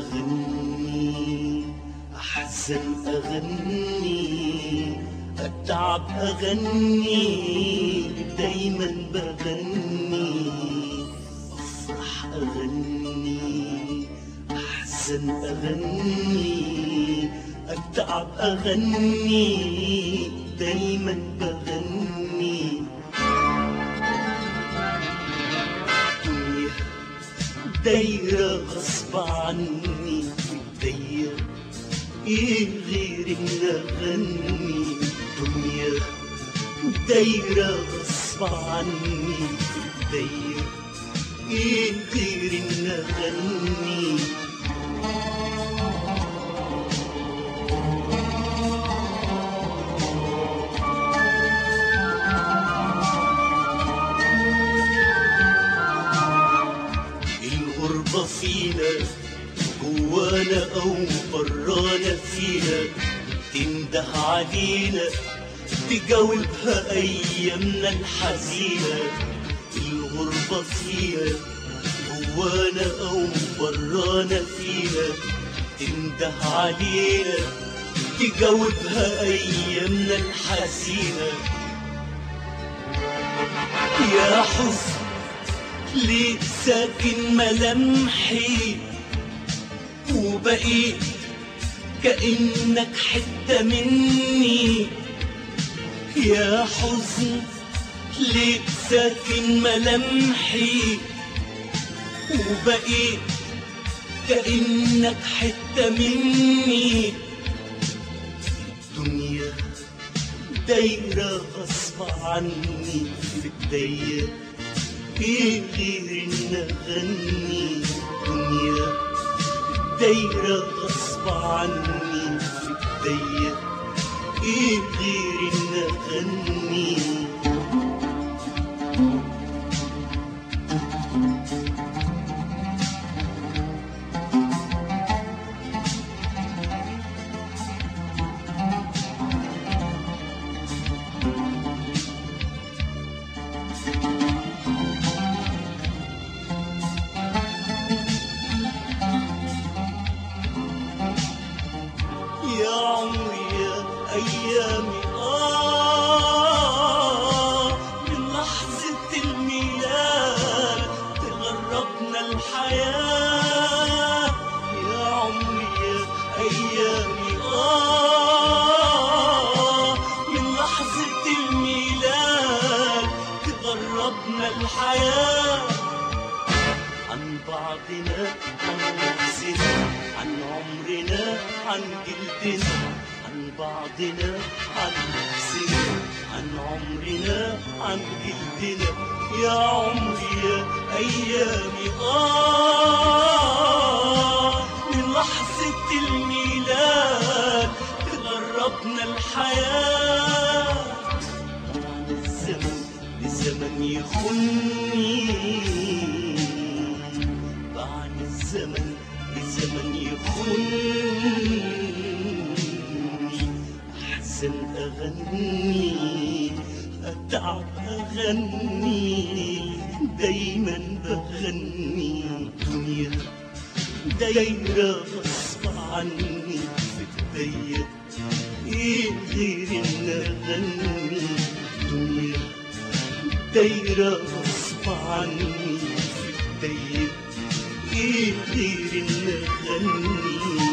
أغني أحزن أغني أتعب أغني دايما بغني أفرح أغني أحزن أغني أتعب أغني دايما بغني الدنيا دايرة غصب عني دايرة ايه غير ان اغني الدنيا دايرة غصب عني دايرة ايه غير ان اغني الغربة فينا جوانا أو برانا فينا تنده علينا تجاوبها أيامنا الحزينة الغربة فينا جوانا أو برانا فينا تنده علينا تجاوبها أيامنا الحزينة يا حزن ليه ساكن ملامحي وبقيت كأنك حتة مني يا حزن ليه ساكن ملامحي وبقيت كأنك حتة مني الدنيا دايرة غصب عني في الضيق في غير ان اغني الدنيا دايرة غصب عني في الضيق ايه غير ان اغني يا عمري يا أيامي آه من لحظة الميلاد تغربنا الحياة يا عمري يا أيامي آه من لحظة الميلاد تغربنا الحياة عن بعضنا عن نفسنا عن عمرنا عن جلدنا عن بعضنا عن نفسنا عن عمرنا عن جلدنا يا عمري يا أيامي آه من لحظة الميلاد تغربنا الحياة عن الزمن لزمن يخني بعد الزمن لزمن يخني أحزن أغني أتعب أغني دايما بغني دنيا دايرة غصب عني بتضيق ايه غير ان اغني دنيا دايرة غصب عني بتضيق ايه غير ان اغني